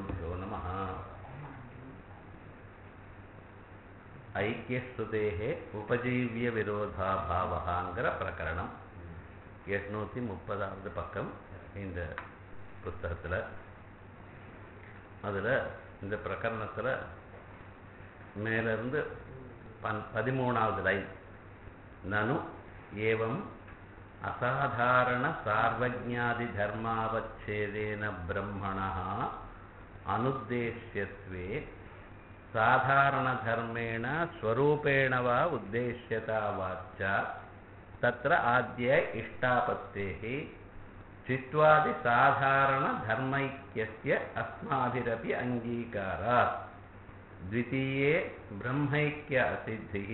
ஸ்ரீகுருभ्यो நமः ஐக்கியஸ்துதேகே உபஜீவிய விரோதாபாவகாங்கிற பிரகரணம் எட்நூத்தி முப்பதாவது பக்கம் இந்த புஸ்தகத்துல அதுல இந்த பிரகரணத்துல மேல இருந்து பன் பதிமூணாவது லைன் நனு ஏவம் அசாதாரண சார்வஜாதி தர்மாவச்சேதேன பிரம்மணः அனுத்தேஷ்யத்வே சாதாரண தர்மேண ஸ்வரூபேண வா உத்தேஷ்யதா வாச்சா தத்ர ஆத்ய இஷ்டாபத்தேः चित्वादि साधारण धर्मैक्यस्य अस्माभिरपि अङ्गीकारात् द्वितीये ब्रह्मैक्य असिद्धिः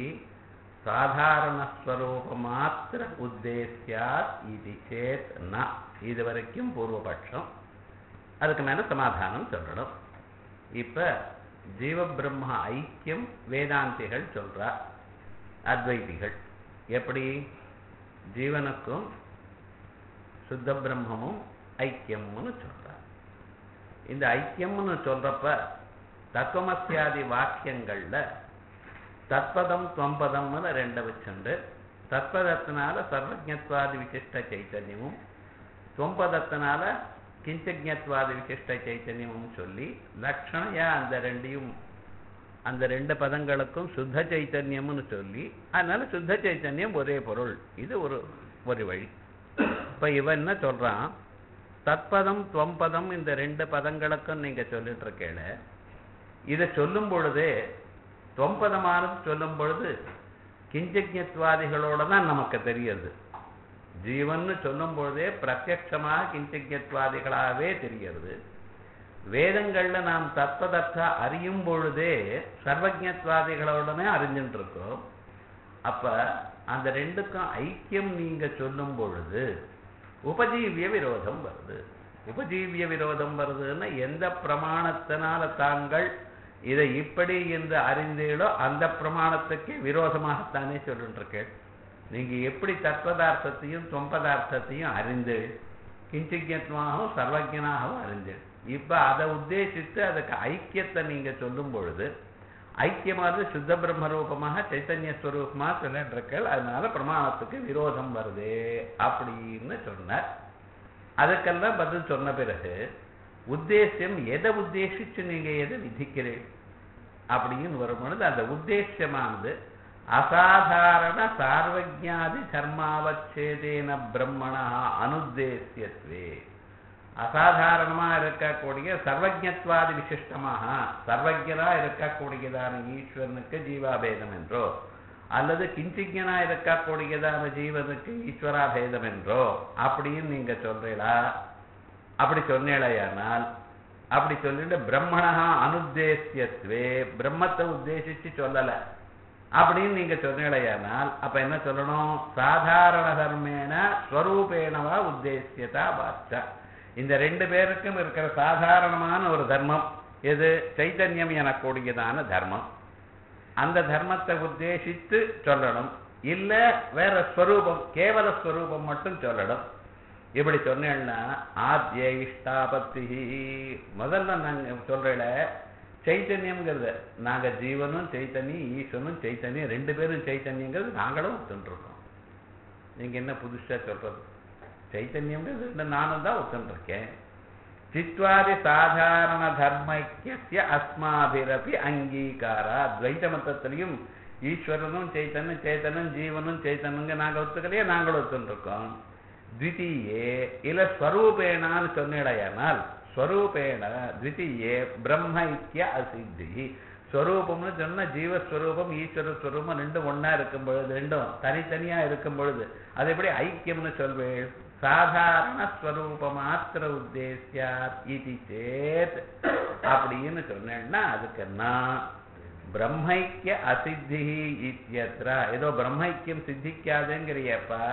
சாதாரணஸ்வரூபமாத்திர உத்தேசியாத் இது சேத் ந இது வரைக்கும் பூர்வபட்சம் அதுக்கு மேல சமாதானம் சொல்லணும் இப்ப ஜீவ பிரம்ம ஐக்கியம் வேதாந்திகள் சொல்றா அத்வைதிகள் எப்படி ஜீவனுக்கும் சுத்த பிரம்மமும் ஐக்கியம்னு சொல்றா இந்த ஐக்கியம்னு சொல்றப்ப தத்துவமசியாதி வாக்கியங்கள்ல தத்பதம் தொம்பதம்னு ரெண்டை வச்சுண்டு தத்பதத்தினால சர்வஜத்வாதி விசிஷ்ட சைத்தன்யமும் தொம்பதத்தினால கிஞ்சஜத்வாதி விசிஷ்ட சைத்தன்யமும் சொல்லி லக்ஷணையா அந்த ரெண்டையும் அந்த ரெண்டு பதங்களுக்கும் சுத்த சைத்தன்யம்னு சொல்லி அதனால சுத்த சைத்தன்யம் ஒரே பொருள் இது ஒரு ஒரு வழி இப்ப இவன் என்ன சொல்றான் தத்பதம் துவம்பதம் இந்த ரெண்டு பதங்களுக்கும் நீங்க சொல்லிட்டு இருக்கேல இதை சொல்லும் பொழுதே தொம்பதமானது சொல்லும் பொழுது கிஞ்சஜத்வாதிகளோட தான் நமக்கு தெரியுது ஜீவன்னு சொல்லும் பொழுதே பிரத்யட்சமாக கிஞ்சஜத்வாதிகளாகவே தெரிகிறது வேதங்கள்ல நாம் தத்வதற்ற அறியும் பொழுதே சர்வஜத்வாதிகளோடனே அறிஞ்சுட்டு இருக்கோம் அப்ப அந்த ரெண்டுக்கும் ஐக்கியம் நீங்க சொல்லும் பொழுது உபஜீவிய விரோதம் வருது உபஜீவிய விரோதம் வருதுன்னா எந்த பிரமாணத்தினால தாங்கள் இதை இப்படி என்று அறிந்தீங்களோ அந்த பிரமாணத்துக்கு விரோதமாகத்தானே சொல்லிருக்கேன் நீங்க எப்படி தத்வதார்த்தத்தையும் தொம்பதார்த்தத்தையும் அறிந்து கிஞ்சிஜத்வாகவும் சர்வஜனாகவும் அறிந்து இப்ப அதை உத்தேசித்து அதுக்கு ஐக்கியத்தை நீங்க சொல்லும் பொழுது ஐக்கியமானது சுத்த பிரம்ம ரூபமாக சைத்தன்ய ஸ்வரூபமாக சொல்லிருக்கள் அதனால பிரமாணத்துக்கு விரோதம் வருது அப்படின்னு சொன்னார் அதுக்கெல்லாம் பதில் சொன்ன பிறகு உத்தேசியம் எதை உத்தேசிச்சு நீங்க எதை விதிக்கிறீர்கள் அப்படின்னு வரும்பொழுது அந்த உத்தேசியமானது அசாதாரண சார்வஜாதி தர்மாவச்சேதேன பிரம்மணா அனுத்தேசியத்வே அசாதாரணமா இருக்கக்கூடிய சர்வஜத்வாதி விசிஷ்டமாக சர்வஜனா இருக்கக்கூடியதான ஈஸ்வரனுக்கு ஜீவாபேதம் என்றோ அல்லது கிஞ்சிஜனா இருக்கக்கூடியதான ஜீவனுக்கு ஈஸ்வராபேதம் என்றோ அப்படின்னு நீங்க சொல்றீங்களா அப்படி சொன்னேளையானால் அப்படி சொல்லிட்டு பிரம்மணா அனுத்தேசியத்வே பிரம்மத்தை உத்தேசிச்சு சொல்லல அப்படின்னு நீங்க சொன்னீளையானால் அப்ப என்ன சொல்லணும் சாதாரண தர்மேன ஸ்வரூபேணவா உத்தேசியதா பாச்சா இந்த ரெண்டு பேருக்கும் இருக்கிற சாதாரணமான ஒரு தர்மம் எது சைத்தன்யம் எனக்கூடியதான தர்மம் அந்த தர்மத்தை உத்தேசித்து சொல்லணும் இல்ல வேற ஸ்வரூபம் கேவல ஸ்வரூபம் மட்டும் சொல்லணும் இப்படி சொன்னேன்னா ஆத்ய இஷ்டாபத்தி முதல்ல நாங்க சொல்றேல சைத்தன்யம்ங்கிறது நாங்க ஜீவனும் சைத்தன்யம் ஈஸ்வனும் சைத்தன்யம் ரெண்டு பேரும் சைத்தன்யங்கிறது நாங்களும் ஒத்துருக்கோம் நீங்க என்ன புதுசா சொல்றது சைத்தன்யம்ங்கிறது ரெண்டு நானும் தான் ஒத்துருக்கேன் சித்வாதி சாதாரண தர்மைக்கிய அஸ்மாபிரபி அங்கீகாரா துவைத மத்தத்திலையும் ஈஸ்வரனும் சைத்தனும் சேத்தனும் ஜீவனும் சைத்தனுங்க நாங்க ஒத்துக்கலையே நாங்களும் ஒத்துருக்கோம் த்விதீயே இல்ல ஸ்வரூபேணான்னு சொன்னிடையானால் ஸ்வரூபேண த்விதீயே பிரம்மைக்கிய அசித்தி ஸ்வரூபம்னு சொன்னா ஜீவஸ்வரூபம் ஈஸ்வர ஸ்வரூபம் ரெண்டும் ஒன்னா இருக்கும் பொழுது ரெண்டும் தனித்தனியா இருக்கும் பொழுது அது எப்படி ஐக்கியம்னு சொல்வேள் சாதாரண ஸ்வரூப மாத்திர உத்தேசியாத் இது சேத் அப்படின்னு சொன்னேன்னா அதுக்கு நான் பிரம்மைக்கிய அசித்தி இத்தியத்ரா ஏதோ பிரம்மைக்கியம் சித்திக்காதுங்கிறியப்பா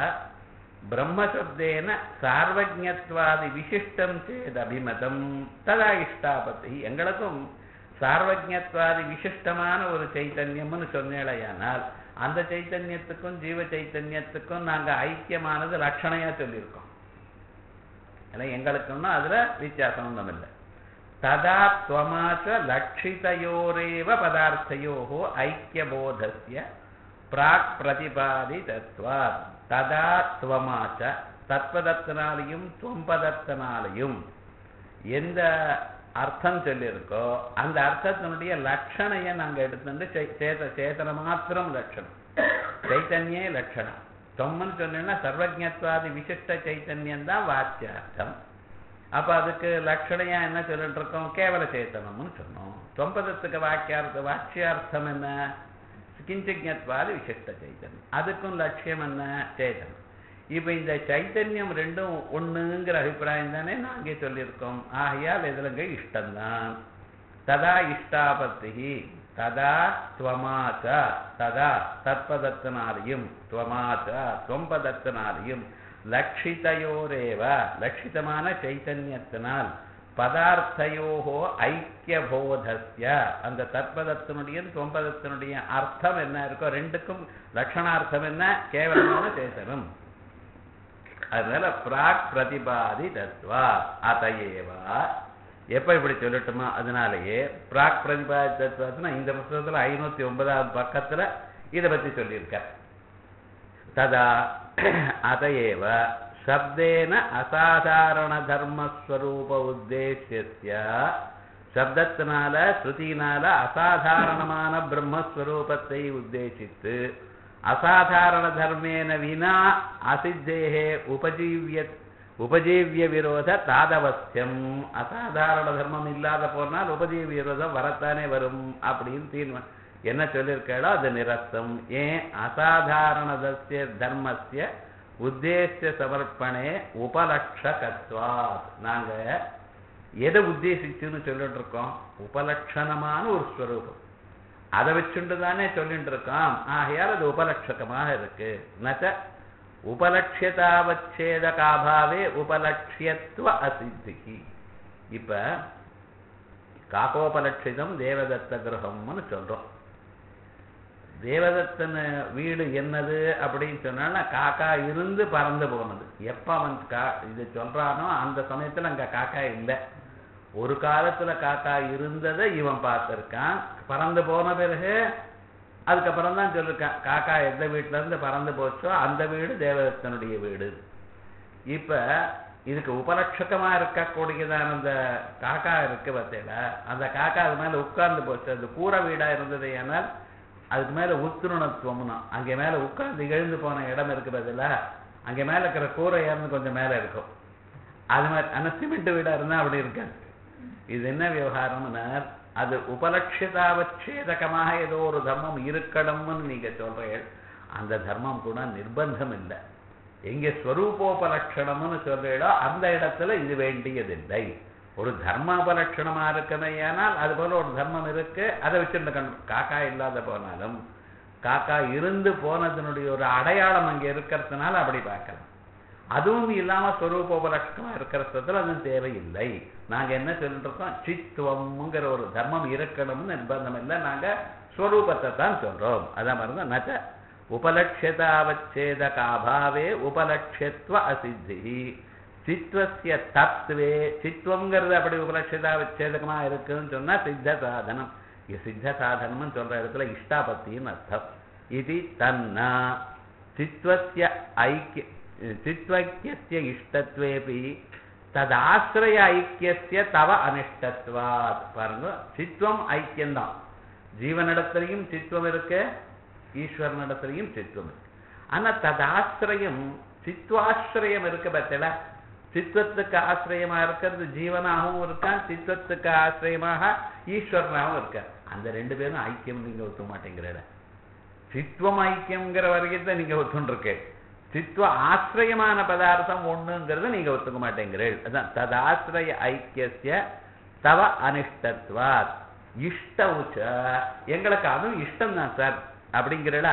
பிரம்மசப்தேன சார்வஜத்வாதி விசிஷ்டம் சேத் அபிமதம் ததா இஷ்டாபத்தி எங்களுக்கும் சார்வஜத்வாதி விசிஷ்டமான ஒரு சைத்தன்யம்னு சொன்னேளையானால் அந்த சைத்தன்யத்துக்கும் ஜீவ சைத்தன்யத்துக்கும் நாங்க ஐக்கியமானது லட்சணையா சொல்லியிருக்கோம் ஏன்னா எங்களுக்குன்னா அதுல வித்தியாசம் ஒன்றும் இல்லை ததா துவமாச்ச லட்சிதயோரேவ பதார்த்தயோः ஐக்கியபோதஸ்ய பிராக் பிரதிபாதிதத்வாத் ததா துவமாச்ச தத்வதத்தினாலையும் துவம்பதத்தினாலையும் எந்த அர்த்தம் சொல்லியிருக்கோ அந்த அர்த்தத்தினுடைய லட்சணையை நாங்க எடுத்துட்டு சே- சேத சேதன மாத்திரம் லட்சணம் சைத்தன்யே லட்சணம் தொம்மன் சொன்னா சர்வஜத்வாதி விசிஷ்ட சைத்தன்யம் தான் வாச்சியார்த்தம் அப்ப அதுக்கு லட்சணையா என்ன சொல்லிட்டு இருக்கோம் கேவல சேத்தனம்னு சொன்னோம் தொம்பதத்துக்கு வாக்கியார்த்த வாச்சியார்த்தம் என்ன கிஞ்சஜத்வாதி விசிஷ்ட சைத்தன்யம் அதுக்கும் லட்சியம் என்ன சேதனம் இப்ப இந்த சைத்தன்யம் ரெண்டும் ஒண்ணுங்கிற அபிப்பிராயம் தானே நாங்க சொல்லியிருக்கோம் ஆகையால் இதுலங்க இஷ்டம்தான் ததா இஷ்டாபத்தி ததா துவமாச்ச ததா தத்பதத்தினாலையும் துவமாச்ச துவம்பதத்தினாலையும் லட்சிதயோரேவ லட்சிதமான சைத்தன்யத்தினால் பதார்த்தயோகோ ஐக்கியபோதஸ்ய அந்த தத்பதத்தினுடைய துவம்பதத்தினுடைய அர்த்தம் என்ன இருக்கோ ரெண்டுக்கும் லட்சணார்த்தம் என்ன கேவலமான சேதனம் அதனால பிராக் பிரதிபாதி தத்வா அதையேவா எப்ப இப்படி சொல்லட்டுமா அதனாலேயே பிராக் பிரதிபாதி தத்துவத்துனா இந்த புத்தகத்துல ஐநூத்தி ஒன்பதாவது பக்கத்துல இதை பத்தி சொல்லியிருக்க ததா அதையேவ சப்தேன அசாதாரண தர்மஸ்வரூப உத்தேசிய சப்தத்தினால ஸ்ருதியினால அசாதாரணமான பிரம்மஸ்வரூபத்தை உத்தேசித்து அசாதாரண தர்மேன வினா அசித்தேகே உபஜீவிய உபஜீவிய விரோத தாதவஸ்யம் அசாதாரண தர்மம் இல்லாத போனால் உபஜீவிய விரோதம் வரத்தானே வரும் அப்படின்னு தீர்மானம் என்ன சொல்லியிருக்காளோ அது நிரஸ்தம் ஏன் அசாதாரணதஸ்ய தர்மஸ்ய உத்தேசிய சமர்ப்பணே உபலட்சகத்வாத் நாங்க எதை உத்தேசிச்சுன்னு சொல்லிட்டு இருக்கோம் உபலட்சணமான ஒரு ஸ்வரூபம் அதை வச்சுண்டு தானே சொல்லிட்டு இருக்கோம் ஆகையால் அது உபலட்சகமாக இருக்கு நச்ச உபலட்சியதாவச்சேதகாபாவே உபலட்சியத்துவ அசித்திக்கு இப்ப காக்கோபலட்சிதம் தேவதத்த கிரகம்னு சொல்றோம் தேவதத்தன் வீடு என்னது அப்படின்னு சொன்னா காக்கா இருந்து பறந்து போனது எப்ப அவன் கா இது சொல்றானோ அந்த சமயத்துல அங்க காக்கா இல்லை ஒரு காலத்துல காக்கா இருந்ததை இவன் பார்த்திருக்கான் பறந்து போன பிறகு அதுக்கப்புறம் தான் சொல்லிருக்கான் காக்கா எந்த வீட்டுல இருந்து பறந்து போச்சோ அந்த வீடு தேவதத்தனுடைய வீடு இப்ப இதுக்கு உபலட்சகமா இருக்கக்கூடியதான அந்த காக்கா இருக்கு பார்த்தீங்களா அந்த காக்கா அது மேல உட்கார்ந்து போச்சு அது கூரை வீடா இருந்தது ஏனால் அதுக்கு மேல உத்துருணத்துவம்னா அங்கே மேல உட்கார்ந்து எழுந்து போன இடம் இருக்கு பதிலா அங்கே மேல இருக்கிற கூரை இறந்து கொஞ்சம் மேல இருக்கும் அது மாதிரி ஆனா சிமெண்ட் வீடா இருந்தா அப்படி இருக்காது இது என்ன விவகாரம்னா அது உபலட்சிதாவச்சேதகமாக ஏதோ ஒரு தர்மம் இருக்கணும்னு நீங்க சொல்றீங்க அந்த தர்மம் கூட நிர்பந்தம் இல்லை எங்க ஸ்வரூபோபலட்சணம்னு சொல்றீங்களோ அந்த இடத்துல இது வேண்டியதில்லை ஒரு தர்மோபலட்சணமா இருக்கணும் ஏனால் அது போல ஒரு தர்மம் இருக்கு அதை வச்சுட்டு கண்டு காக்கா இல்லாத போனாலும் காக்கா இருந்து போனதனுடைய ஒரு அடையாளம் அங்க இருக்கிறதுனால அப்படி பார்க்கலாம் அதுவும் இல்லாம ஸ்வரூபோபலட்சணமா இருக்கிறதுல அதுவும் தேவையில்லை நாங்க என்ன சொல்லிட்டு இருக்கோம் சித்துவம்ங்கிற ஒரு தர்மம் இருக்கணும்னு நிர்பந்தம் இல்லை நாங்க ஸ்வரூபத்தை தான் சொல்றோம் அதான் பாருங்க நச்ச உபலட்சியதாவச்சேதகாபாவே உபலட்சியத்துவ அசித்தி சித்வசிய தத்துவே சித்வங்கிறது அப்படி உபலட்சியதாவச்சேதகமா இருக்குன்னு சொன்னா சித்த சாதனம் இது சித்த சாதனம்னு சொல்ற இடத்துல இஷ்டாபத்தின்னு அர்த்தம் இது தன்னா சித்வசிய ஐக்கிய சித்வக்கியஸ்ய இஷ்டத்வேபி ததாசிரய ஐக்கியஸ்ய தவ அனிஷ்டத்வாத் பாருங்க சித்வம் ஐக்கியம்தான் ஜீவனிடத்திலையும் சித்வம் இருக்கு ஈஸ்வரனிடத்திலையும் சித்வம் இருக்கு ஆனா ததாசிரயம் சித்வாசிரயம் இருக்கு பார்த்தல சித்வத்துக்கு ஆசிரியமா இருக்கிறது ஜீவனாகவும் இருக்கான் சித்வத்துக்கு ஆசிரியமாக ஈஸ்வரனாகவும் இருக்க அந்த ரெண்டு பேரும் ஐக்கியம் நீங்க ஒத்துக்க மாட்டேங்கிறத சித்வம் ஐக்கியம்ங்கிற வரைக்கும் தான் நீங்க ஒத்துண்டிருக்கேன் சித்வ ஆசிரியமான பதார்த்தம் ஒண்ணுங்கிறத நீங்க ஒத்துக்க மாட்டேங்கிறீள் அதான் ததாசிரய ஐக்கியசிய தவ அனிஷ்டத்வாத் இஷ்ட உச்ச எங்களுக்கு அதுவும் இஷ்டம் தான் சார் அப்படிங்கிறடா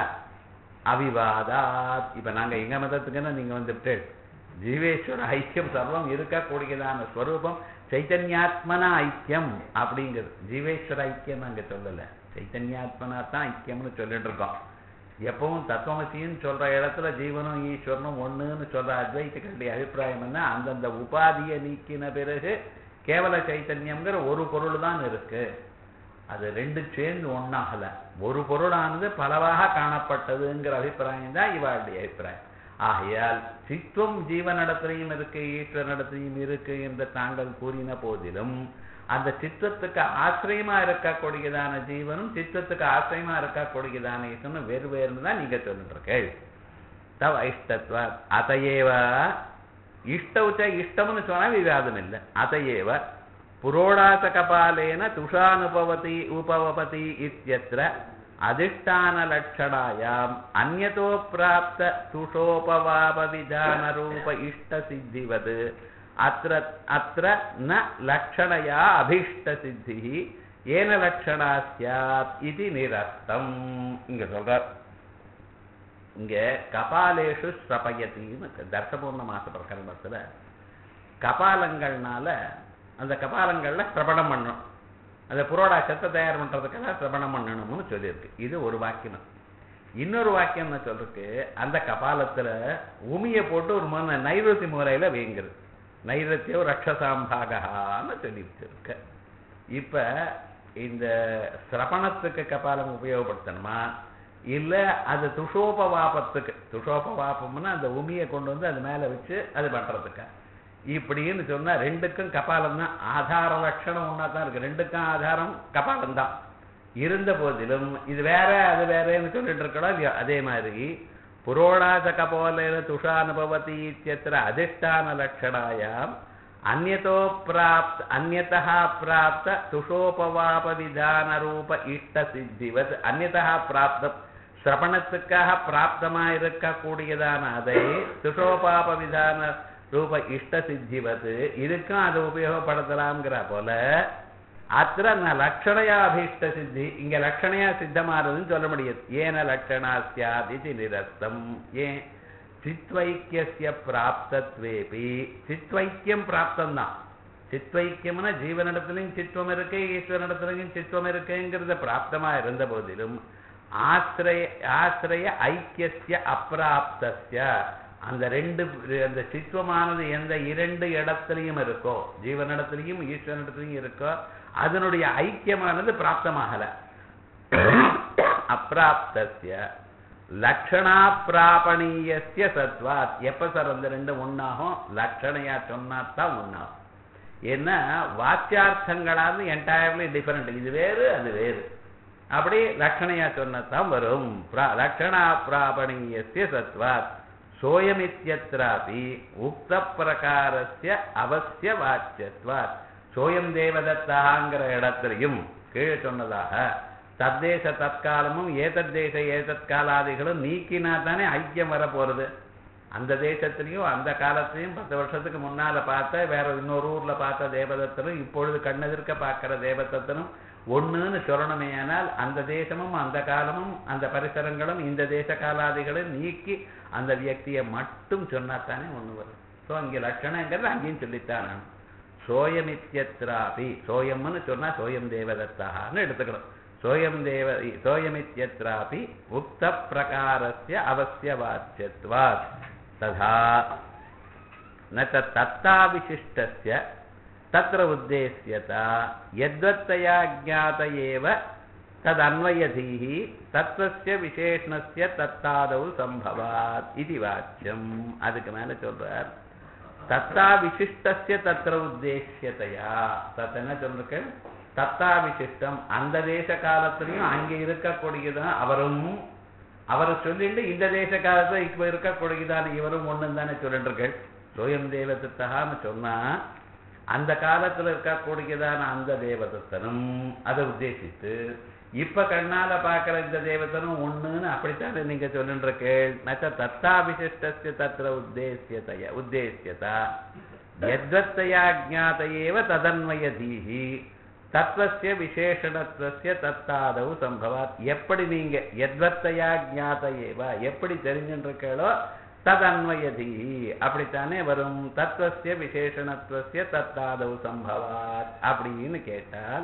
அவிவாதாத் இப்ப நாங்க எங்க மதத்துக்குன்னு நீங்க வந்துட்டு ஜீவேஸ்வர ஐக்கியம் சர்வம் இருக்கக்கூடியதான ஸ்வரூபம் சைத்தன்யாத்மனா ஐக்கியம் அப்படிங்கிறது ஜீவேஸ்வர ஐக்கியம் நாங்க சொல்லல சைத்தன்யாத்மனா தான் ஐக்கியம்னு சொல்லிட்டு இருக்கோம் எப்பவும் தத்துவமசின்னு சொல்ற இடத்துல ஜீவனும் ஈஸ்வரனும் ஒண்ணுன்னு சொல்ற அத்வைத்துக்களுடைய அபிப்பிராயம் என்ன அந்தந்த உபாதியை நீக்கின பிறகு கேவல சைத்தன்யம்ங்கிற ஒரு பொருள் தான் இருக்கு அது ரெண்டு சேர்ந்து ஒண்ணாகல ஒரு பொருளானது பலவாக காணப்பட்டதுங்கிற அபிப்பிராயம் தான் இவாளுடைய அபிப்பிராயம் ஆகையால் சித்துவம் ஜீவனிடத்திலையும் இருக்கு ஈஸ்வரனிடத்திலையும் இருக்கு என்று தாங்கள் கூறின போதிலும் அந்த சித்தத்துக்கு ஆசிரியமா இருக்கக்கூடியதான ஜீவனும் சித்தத்துக்கு ஆசிரியமா இருக்கக்கூடியதான ஈஸ்வரனும் வேறு வேறுன்னு தான் நீங்க சொல்லிட்டு தவ இஷ்டத்வா அதையேவ இஷ்டவுச்ச இஷ்டம்னு சொன்னா விவாதம் இல்லை அதையேவ புரோடாசகபாலேன துஷானுபவதி உபவபதி இத்தியத்திர அதிஷ்டானலட்சணாயாம் அந்நதோ பிராப்த துஷோபவாபவிதானரூப இஷ்டசித்திவது அத்திர அத்திர ந லக்ஷணயா அபீஷ்டசித்தி ஏன லட்சணா சியாத் இது நிரஸ்தம் இங்க சொல்றார் இங்க கபாலேஷு ஸ்ரபயத்தின்னு தர்சபூர்ண மாச பிரகரணத்துல கபாலங்கள்னால அந்த கபாலங்கள்ல சிரபணம் பண்ணணும் அந்த புரோடாசத்தை தயார் பண்றதுக்கெல்லாம் சிரபணம் பண்ணணும்னு சொல்லியிருக்கு இது ஒரு வாக்கியம் இன்னொரு வாக்கியம் என்ன சொல்றதுக்கு அந்த கபாலத்துல உமியை போட்டு ஒரு மன நைருசி முறையில வேங்குறது நைரத்தியோ ரக்ஷசாம்பாகான்னு சொல்லி வச்சிருக்க இப்ப இந்த சிரபணத்துக்கு கபாலம் உபயோகப்படுத்தணுமா இல்ல அது துஷோபவாபத்துக்கு துஷோபவாபம்னா அந்த உமியை கொண்டு வந்து அது மேல வச்சு அது பண்றதுக்கு இப்படின்னு சொன்னா ரெண்டுக்கும் கபாலம் தான் ஆதார லட்சணம் ஒன்னா தான் இருக்கு ரெண்டுக்கும் ஆதாரம் கபாலம் தான் இருந்த போதிலும் இது வேற அது வேறன்னு சொல்லிட்டு இருக்கணும் இல்லையோ அதே மாதிரி புரோடாச கபோலேன துஷானுபவதி இத்தியத்திர அதிஷ்டான லட்சணாயாம் அந்நதோ பிராப்த அந்நதா பிராப்த துஷோபவாப விதான ரூப இஷ்ட சித்திவத் அந்நதா பிராப்தம் சிரவணத்துக்காக பிராப்தமா இருக்கக்கூடியதான அதை துஷோபாப விதான ரூப இஷ்ட சித்திவது இதுக்கும் அதை உபயோகப்படுத்தலாம்ங்கிற போல அத்திர ந லட்சணையா அபீஷ்ட சித்தி இங்க லட்சணையா சித்தமானதுன்னு சொல்ல முடியாது ஏன லட்சணா சியாத் இது நிரஸ்தம் ஏன் சித்வைக்கிய பிராப்தத்வேபி சித்வைக்கியம் பிராப்தம் தான் சித்வைக்கியம்னா ஜீவனிடத்திலையும் சித்வம் இருக்கு ஈஸ்வரனிடத்திலையும் சித்வம் இருக்குங்கிறத பிராப்தமா இருந்த போதிலும் ஆசிரிய ஆசிரிய ஐக்கியசிய அப்பிராப்தஸ்ய அந்த ரெண்டு அந்த சித்வமானது எந்த இரண்டு இடத்துலையும் இருக்கோ ஜீவனிடத்திலையும் ஈஸ்வரனிடத்திலையும் இருக்கோ அதனுடைய ஐக்கியமானது பிராப்தமாகல அப்பிராப்தஸ்ய லக்ஷணா பிராபணீயசிய சத்வாத் எப்ப சார் அந்த ரெண்டு ஒன்னாகும் லட்சணையா சொன்னாத்தான் ஒன்னாகும் ஏன்னா வாக்கியார்த்தங்களாவது என்டையர்லி டிஃபரெண்ட் இது வேறு அது வேறு அப்படி லட்சணையா சொன்னதான் வரும் லட்சணா பிராபணீயசிய சத்வாத் சோயமித்யத்ராபி உக்த பிரகாரஸ்ய அவசிய வாச்சியத்வாத் சோயம் தேவதத்தாங்கிற இடத்திலையும் கீழே சொன்னதாக தத்தேச தற்காலமும் ஏதத்தேச ஏதற்காலாதிகளும் நீக்கினா தானே ஐக்கியம் வர போறது அந்த தேசத்திலையும் அந்த காலத்திலையும் பத்து வருஷத்துக்கு முன்னால பார்த்த வேற இன்னொரு ஊர்ல பார்த்த தேவதத்தனும் இப்பொழுது கண்ணெதிர்க்க பார்க்கிற தேவதத்தனும் ஒண்ணுன்னு சொல்லணுமே ஆனால் அந்த தேசமும் அந்த காலமும் அந்த பரிசரங்களும் இந்த தேச காலாதிகளும் நீக்கி அந்த வியக்தியை மட்டும் சொன்னாத்தானே ஒண்ணு வரும் ஸோ இங்க லட்சணங்கிறது அங்கேயும் சொல்லித்தான் நான் சோயமித்யத்ராபி சோயம்னு சொன்னா சோயம் தேவதத்தான்னு எடுத்துக்கணும் சோயம் தேவ சோயமித்யத்ராபி உக்த பிரகாரஸ்ய அவசிய வாச்சியத்வாத் ததா ந தத்தா விசிஷ்டஸ்ய तत्र उद्देश्यता यद्वत्तया ज्ञात एव तदन्वयधीः तत्त्वस्य विशेषणस्य तत्तादौ सम्भवात् इति वाच्यम् அதுக்கு மேல சொல்றார் தத்தா விசிஷ்டஸ்ய தத்திர உத்தேசியதையா தத் என்ன சொல்லிருக்கு தத்தா விசிஷ்டம் அந்த தேச காலத்திலையும் அங்க இருக்கக்கூடியதான் அவரும் அவரை சொல்லிட்டு இந்த தேச காலத்துல இப்ப இருக்கக்கூடியதான இவரும் ஒண்ணும் தானே சொல்லிட்டு இருக்கு சோயம் தேவதத்தான்னு சொன்னா அந்த காலத்துல இருக்கக்கூடியதான அந்த தேவதத்தனும் அதை உத்தேசித்து இப்ப கண்ணால பாக்குற இந்த தேவதனும் ஒண்ணுன்னு அப்படித்தானே நீங்க சொல்லுன்ற கேள் நச்ச தத்தா விசிஷ்டஸ்ய தத்திர உத்தேசியதைய உத்தேசியதா எத்வத்தையா ஜாத ஏவ ததன்வய தீஹி தத்வசிய விசேஷணத்துவசிய தத்தாதவு சம்பவாத் எப்படி நீங்க எத்வத்தையா ஜாத ஏவ எப்படி தெரிஞ்சுருக்கீங்களோ ததன்வயதி அப்படித்தானே வரும் தத்துவசிய விசேஷணத்துவசிய தத்தாதவு சம்பவாத் அப்படின்னு கேட்டால்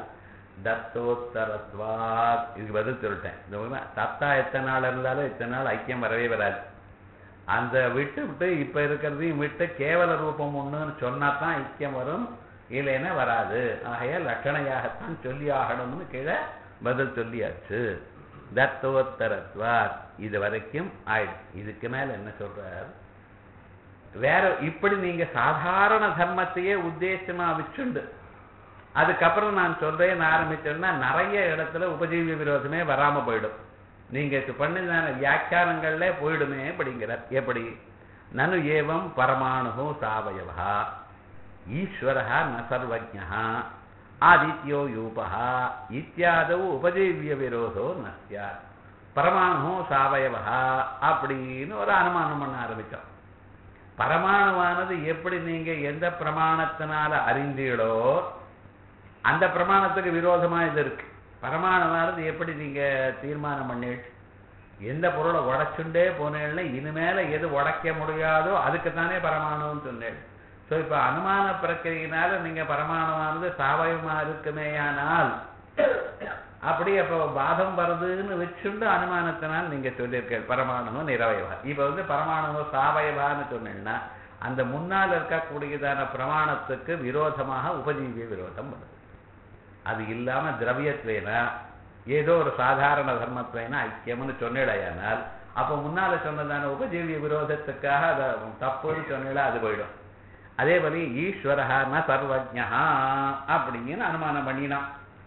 தத்தோத்தரத்வாத் இது பதில் சொல்லிட்டேன் தத்தா எத்தனை நாள் இருந்தாலும் இத்தனை நாள் ஐக்கியம் வரவே வராது அந்த விட்டு விட்டு இப்ப இருக்கிறதையும் விட்டு கேவல ரூபம் ஒண்ணுன்னு சொன்னா தான் ஐக்கியம் வரும் இல்லைன்னா வராது ஆகையால் லட்சணையாகத்தான் சொல்லி ஆகணும்னு கீழே பதில் சொல்லியாச்சு தத்துவோத்தரத்வார் இது வரைக்கும் ஆயிடுச்சு இதுக்கு மேல என்ன சொல்றார் வேற இப்படி நீங்க சாதாரண தர்மத்தையே உத்தேசமா வச்சுண்டு அதுக்கப்புறம் நான் சொல்றேன்னு ஆரம்பிச்சேன்னா நிறைய இடத்துல உபஜீவி விரோதமே வராம போயிடும் நீங்க இது பண்ணின வியாக்கியானங்கள்ல போயிடுமே அப்படிங்கிறார் எப்படி நனு ஏவம் பரமாணு சாவயவா ஈஸ்வரா ந சர்வஜா ஆதித்யோ யூபா இத்தியாதவு உபஜீவிய விரோதோ நஸ்யா பரமாணு சாவயவா அப்படின்னு ஒரு அனுமானம் பண்ண ஆரம்பிச்சோம் பரமாணுவானது எப்படி நீங்க எந்த பிரமாணத்தினால அறிந்தீங்களோ அந்த பிரமாணத்துக்கு விரோதமா இது இருக்கு பரமாணுவானது எப்படி நீங்க தீர்மானம் பண்ணீங்க எந்த பொருளை உடைச்சுண்டே போனேன்னா இனிமேல எது உடைக்க முடியாதோ அதுக்கு தானே பரமாணுன்னு சொன்னேன் ஸோ இப்போ அனுமான பிரக்கிரியினால நீங்க பரமாணுவானது சாவயமா இருக்குமேயானால் அப்படி அப்போ பாதம் வருதுன்னு வச்சுண்டு அனுமானத்தினால் நீங்க சொல்லியிருக்க பரமாணுவம் நிறவயவா இப்ப வந்து பரமாணுவம் சாவயவான்னு சொன்னீங்கன்னா அந்த முன்னால் இருக்கக்கூடியதான பிரமாணத்துக்கு விரோதமாக உபஜீவிய விரோதம் வருது அது இல்லாம திரவியத்வேனா ஏதோ ஒரு சாதாரண தர்மத்வேனா ஐக்கியம்னு சொன்னிடையானால் அப்ப முன்னால சொன்னதான உபஜீவிய விரோதத்துக்காக அதை தப்புன்னு சொன்னா அது போயிடும் அதே போல ஈஸ்வரஹா ந சர்வஜா அப்படின்னு அனுமானம் பண்ணினான்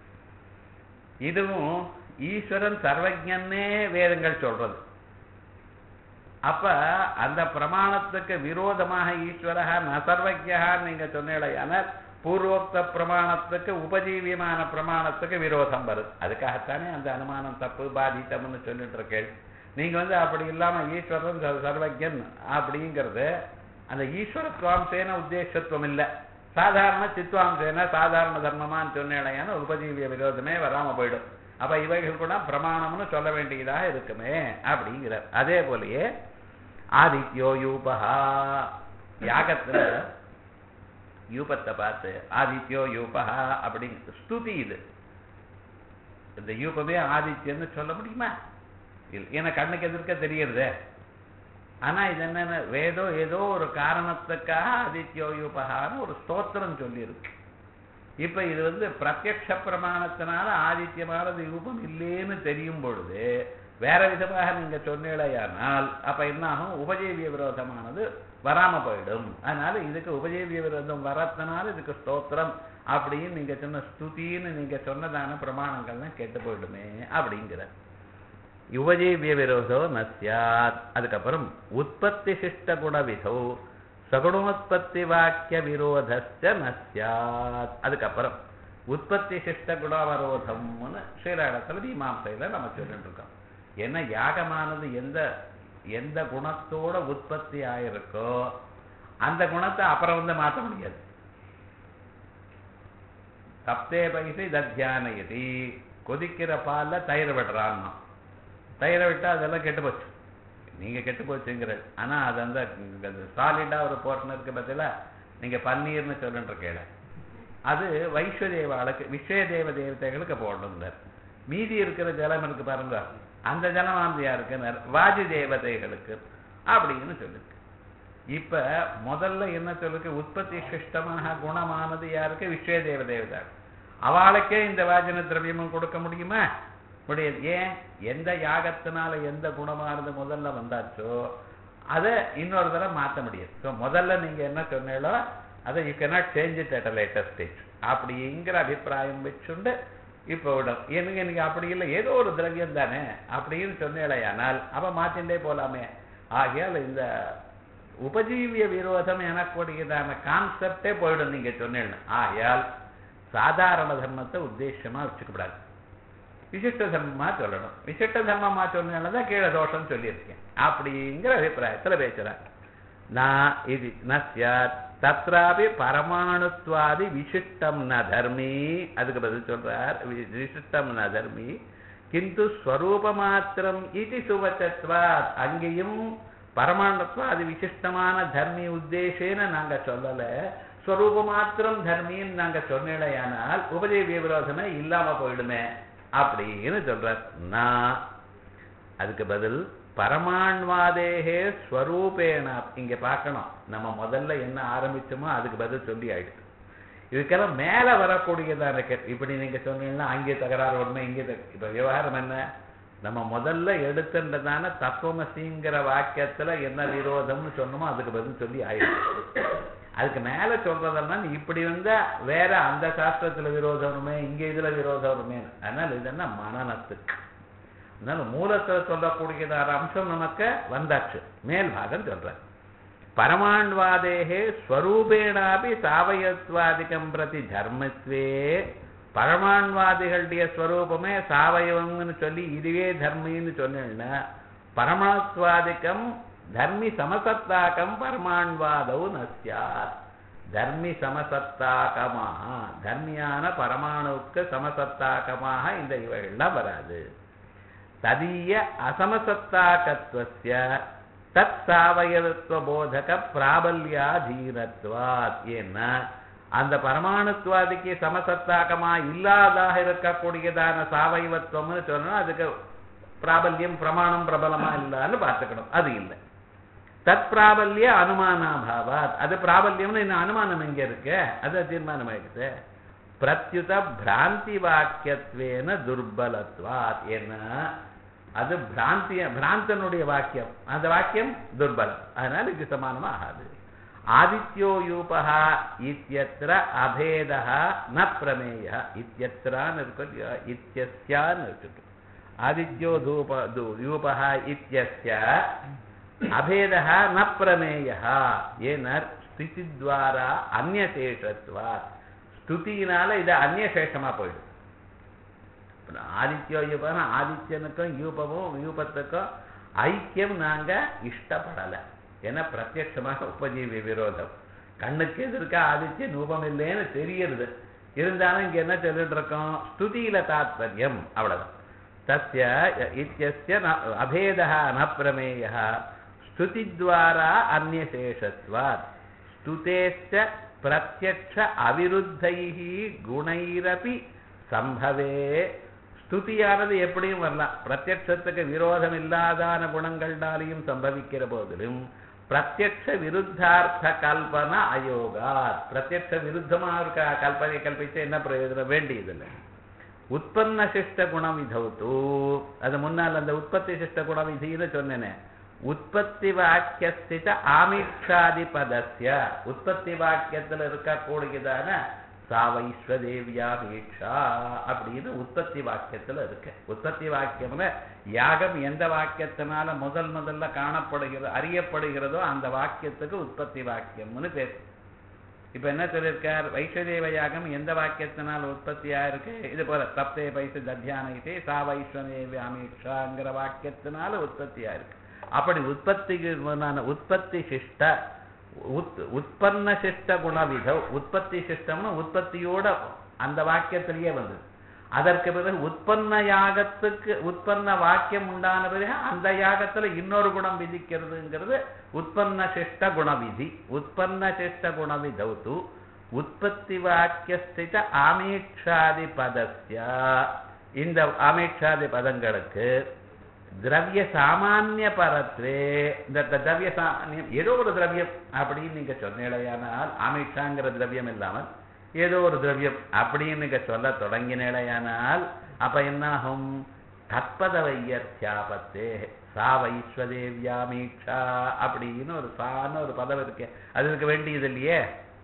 இதுவும் ஈஸ்வரன் சர்வஜன்னே வேதங்கள் சொல்றது அப்ப அந்த பிரமாணத்துக்கு விரோதமாக ஈஸ்வரஹா ந சர்வஜா நீங்க சொன்னீடையானால் பூர்வோக்த பிரமாணத்துக்கு உபஜீவியமான பிரமாணத்துக்கு விரோதம் வருது அதுக்காகத்தானே அந்த அனுமானம் தப்பு பாதித்தம்னு சொல்லிட்டு இருக்கேன் நீங்க வந்து அப்படி இல்லாம ஈஸ்வரன் சர்வஜன் அப்படிங்கிறது அந்த ஈஸ்வரத்வாம்சேன உத்தேசத்துவம் இல்லை சாதாரண சித்வாம்சேன சாதாரண தர்மமான்னு சொன்னேடையான உபஜீவிய விரோதமே வராம போயிடும் அப்ப இவைகள் கூட பிரமாணம்னு சொல்ல வேண்டியதாக இருக்குமே அப்படிங்கிறார் அதே போலயே ஆதித்யோ யூபஹா யாகத்துல யூபத்தை பார்த்து ஆதித்யோ யூபஹா அப்படிங்க ஸ்துதி இது இந்த யூபமே ஆதித்யன்னு சொல்ல முடியுமா இல்லை ஏன்னா கண்ணுக்கு எதிர்க்க தெரியறதே ஆனா இது என்னன்னு வேதோ ஏதோ ஒரு காரணத்துக்காக ஆதித்யோ யூபகான்னு ஒரு ஸ்தோத்திரம் சொல்லியிருக்கு இப்ப இது வந்து பிரத்யக்ஷ பிரமாணத்தினால ஆதித்யமானது யூபம் இல்லேன்னு தெரியும் பொழுது வேற விதமாக நீங்க சொன்னீழையானால் அப்ப என்ன ஆகும் உபஜீவிய விரோதமானது வராம போயிடும் அதனால இதுக்கு உபஜீவிய விரோதம் வரதுனால இதுக்கு ஸ்தோத்திரம் அப்படின்னு நீங்க சொன்ன ஸ்துதின்னு நீங்க சொன்னதான பிரமாணங்கள்லாம் கெட்டு போயிடுமே அப்படிங்கிற யுவஜீவிய விரோதோ நசியாத் அதுக்கப்புறம் உற்பத்தி சிஷ்ட குண விதோ சகுணோத்பத்தி வாக்கிய விரோதஸ்ட நசியாத் அதுக்கப்புறம் உற்பத்தி சிஷ்ட குணவரோதம்னு ஸ்ரீராடத்தில் மீமாசையில் நம்ம சொல்லிட்டு இருக்கோம் ஏன்னா யாகமானது எந்த எந்த குணத்தோட உற்பத்தி ஆயிருக்கோ அந்த குணத்தை அப்புறம் வந்து மாற்ற முடியாது தப்தே பைசை தத்தியானயதி கொதிக்கிற பால்ல தயிர் விடுறான்னா தயிரை விட்டா அதெல்லாம் கெட்டு போச்சு நீங்க கெட்டு போச்சுங்கிற ஆனா அது அந்த சாலிடா ஒரு போர்ஷன் இருக்கு பார்த்தீங்களா நீங்க பன்னீர்னு சொல்லுன்ற கேள அது வைஸ்வதேவாளுக்கு விஸ்வதேவ தேவதைகளுக்கு போடணும்னார் மீதி இருக்கிற ஜலம் இருக்கு பாருங்க அந்த ஜலமானது யாருக்கு வாஜி தேவதைகளுக்கு அப்படின்னு சொல்லுக்கு இப்ப முதல்ல என்ன சொல்லுக்கு உற்பத்தி சிஷ்டமாக குணமானது யாருக்கு விஸ்வதேவ தேவதை அவளுக்கே இந்த வாஜன திரவியமும் கொடுக்க முடியுமா முடியாது ஏன் எந்த யாகத்தினால எந்த குணமானது முதல்ல வந்தாச்சோ அதை இன்னொரு தடவை மாற்ற முடியாது ஸோ முதல்ல நீங்க என்ன சொன்னீங்களோ அதை you cannot change it at a later stage அப்படிங்கிற அபிப்பிராயம் வச்சுண்டு இப்போ விடும் எனக்கு எனக்கு அப்படி இல்லை ஏதோ ஒரு திரவியம் தானே அப்படின்னு சொன்னேலையானால் அப்ப மாத்திண்டே போலாமே ஆகையால் இந்த உபஜீவிய விரோதம் எனக்கூடியதான கான்செப்டே போயிடும் நீங்க சொன்னேன்னு ஆகையால் சாதாரண தர்மத்தை உத்தேசமா வச்சுக்கப்படாது விசிஷ்ட தர்மமா சொல்லணும் விசிஷ்ட தர்மமா சொன்னதான் கீழே தோஷம் சொல்லியிருக்கேன் அப்படிங்கிற அபிப்பிராயத்துல பேசுறேன் நான் இது நஸ்யாத் தத்ராபி பரமாணுத்வாதி விசிஷ்டம் ந தர்மி அதுக்கு பதில் சொல்றார் வி- விசிஷ்டம் ந தர்மி கிந்து ஸ்வரூப மாத்திரம் இது சுவச்சத்வாத் அங்கேயும் பரமாணுத்வாதி விசிஷ்டமான தர்மி உத்தேசேன நாங்க சொல்லல ஸ்வரூப மாத்திரம் தர்மின்னு நாங்க சொன்னேடையானால் உபதேவிய விரோதமே இல்லாம போயிடுமே அப்படின்னு சொல்றார் நான் அதுக்கு பதில் பரமாண்வாதேகே ஸ்வரூபேன இங்க பார்க்கணும் நம்ம முதல்ல என்ன ஆரம்பிச்சோமோ அதுக்கு பதில் சொல்லி ஆயிடுச்சு இதுக்கெல்லாம் மேல வரக்கூடியதான கேள்வி இப்படி நீங்க சொன்னீங்கன்னா அங்கே தகராறு உண்மை இங்கே தக- இப்ப விவகாரம் என்ன நம்ம முதல்ல எடுத்துன்றதான தத்துவமசிங்கிற வாக்கியத்துல என்ன விரோதம்னு சொன்னோமோ அதுக்கு பதில் சொல்லி ஆயிடுச்சு அதுக்கு மேல சொல்றதெல்லாம் நீ இப்படி வந்தா வேற அந்த சாஸ்திரத்துல விரோதம் வருமே இங்க இதுல விரோதம் வருமே அதனால இது என்ன மனநத்துக்கு அதனால மூலத்துல சொல்லக்கூடியதான அம்சம் நமக்கு வந்தாச்சு மேல் பாகம் சொல்றேன் பரமாண்வாதேகே ஸ்வரூபேணாபி சாவயத்வாதிகம் பிரதி தர்மத்வே பரமாண்வாதிகளுடைய ஸ்வரூபமே சாவயவம்னு சொல்லி இதுவே தர்மின்னு சொன்னேன்னா பரமாத்வாதிகம் தர்மி சமசத்தாக்கம் பரமாண்வாதவு நஸ்யாத் தர்மி சமசத்தாக்கமாக தர்மியான பரமாணுவுக்கு சமசத்தாக்கமாக இந்த இவைகள்லாம் வராது ததீய அசமசத்தாக்கத்வஸ்ய தத் சாவயவத்துவ போதக பிராபல்யாதீனத்வாத் ஏன்னா அந்த பரமாணுத்வாதிக்கு சமசத்தாக்கமா இல்லாதாக இருக்கக்கூடியதான சாவைவத்துவம்னு சொன்னா அதுக்கு பிராபல்யம் பிரமாணம் பிரபலமா இல்லைன்னு பார்த்துக்கணும் அது இல்லை தத் பிராபல்ய அனுமானாபாவாத் அது பிராபல்யம்னு இன்னும் அனுமானம் எங்க இருக்கு அது தீர்மானம் ஆயிடுச்சு பிரத்யுத பிராந்தி வாக்கியத்வேன துர்பலத்வாத் ஏன்னா அது பிராந்திய பிராந்தனுடைய வாக்கியம் அந்த வாக்கியம் துர்பலம் அதனால இது சமானமா ஆகாது ஆதித்யோ யூபா இத்தியத்திர அபேதா ந பிரமேய இத்தியத்திரான்னு இருக்கு இல்லையா? இத்தியஸ்யான்னு இருக்கு ஆதித்யோ தூப தூ- யூபா இத்தியஸ்ய அபேதா ந பிரமேய ஏனர் ஸ்திதித்வாரா அந்நசேஷத்வா ஸ்துதியினால இது அந்நியசேஷமா போயிடும் இப்ப ஆதித்யோ யூபம் ஆதித்யனுக்கும் யூபமும் யூபத்துக்கும் ஐக்கியம் நாங்க இஷ்டப்படலை ஏன்னா பிரத்யட்சமாக உபஜீவி விரோதம் கண்ணுக்கு எதிர்க்க ஆதித்ய ரூபம் இல்லைன்னு தெரியுது இருந்தாலும் இங்க என்ன சொல்லிட்டு இருக்கோம் ஸ்துதியில தாத்பரியம் அவ்வளவுதான் தஸ்ய இத்தியஸ்ய ந- அபேதः ந பிரமேயः ஸ்துதித்வாரா அந்நியசேஷத்வாத் ஸ்துதேश्च பிரத்யக்ஷ அவிருத்தைः குணைரபி சம்பவே ஸ்துதியானது எப்படியும் வரலாம் பிரத்யக்ஷத்துக்கு விரோதம் இல்லாதான குணங்கள்னாலையும் சம்பவிக்கிற போதிலும் பிரத்யக்ஷ விருத்தார்த்த கல்பனா அயோகா பிரத்யக்ஷ விருத்தமா இருக்க கல்பனை கல்பிச்சு என்ன பிரயோஜனம் வேண்டியதில்லை உற்பன்ன சிஷ்ட குணவிதௌத்து அது முன்னால் அந்த உற்பத்தி சிஷ்ட குணவிதின்னு சொன்னேனே உற்பத்தி வாக்கியஸ்தித ஆமீட்சாதி பதஸ்ய உற்பத்தி வாக்கியத்துல இருக்கக்கூடியதான சாவைஸ்வதேவியாபீட்சா அப்படின்னு உற்பத்தி வாக்கியத்துல இருக்கு உற்பத்தி வாக்கியம்ல யாகம் எந்த வாக்கியத்தினால முதல் முதல்ல காணப்படுகிறது அறியப்படுகிறதோ அந்த வாக்கியத்துக்கு உற்பத்தி வாக்கியம்னு பேர் இப்ப என்ன சொல்லியிருக்கார் வைஸ்வதேவ யாகம் எந்த வாக்கியத்தினால் உற்பத்தியா இருக்கு இது போல தப்தே பைசு தத்தியானத்தை சா வைஸ்வதேவி அமீட்சாங்கிற வாக்கியத்தினால உற்பத்தியா இருக்கு அப்படி உற்பத்திக்கு முன்னான உற்பத்தி சிஷ்ட உத் உற்பன்ன சிஷ்ட குணவித உற்பத்தி சிஷ்டம்னு உற்பத்தியோட அந்த வாக்கியத்திலேயே வந்தது அதற்கு பிறகு உற்பன்ன யாகத்துக்கு உற்பன்ன வாக்கியம் உண்டான பிறகு அந்த யாகத்துல இன்னொரு குணம் விதிக்கிறதுங்கிறது உற்பன்ன சிஷ்ட குணவிதி உற்பன்ன சிஷ்ட குணவிதௌத்து உற்பத்தி வாக்கியஸ்தித ஆமீட்சாதி பதஸ்ய இந்த ஆமீட்சாதி பதங்களுக்கு திரவிய சாமானிய பரத்வே இந்த த- திரவிய சாமானியம் ஏதோ ஒரு திரவியம் அப்படின்னு நீங்க சொன்னேடையானால் ஆமிஷாங்கிற திரவியம் இல்லாமல் ஏதோ ஒரு திரவியம் அப்படின்னு நீங்க சொல்ல தொடங்கினேடையானால் அப்ப என்னாகும் தற்பத வையர்த்தியாபத்தே சா வைஸ்வதேவியாமீட்சா அப்படின்னு ஒரு சான்னு ஒரு பதம் இருக்கு அது இருக்க வேண்டியது இல்லையே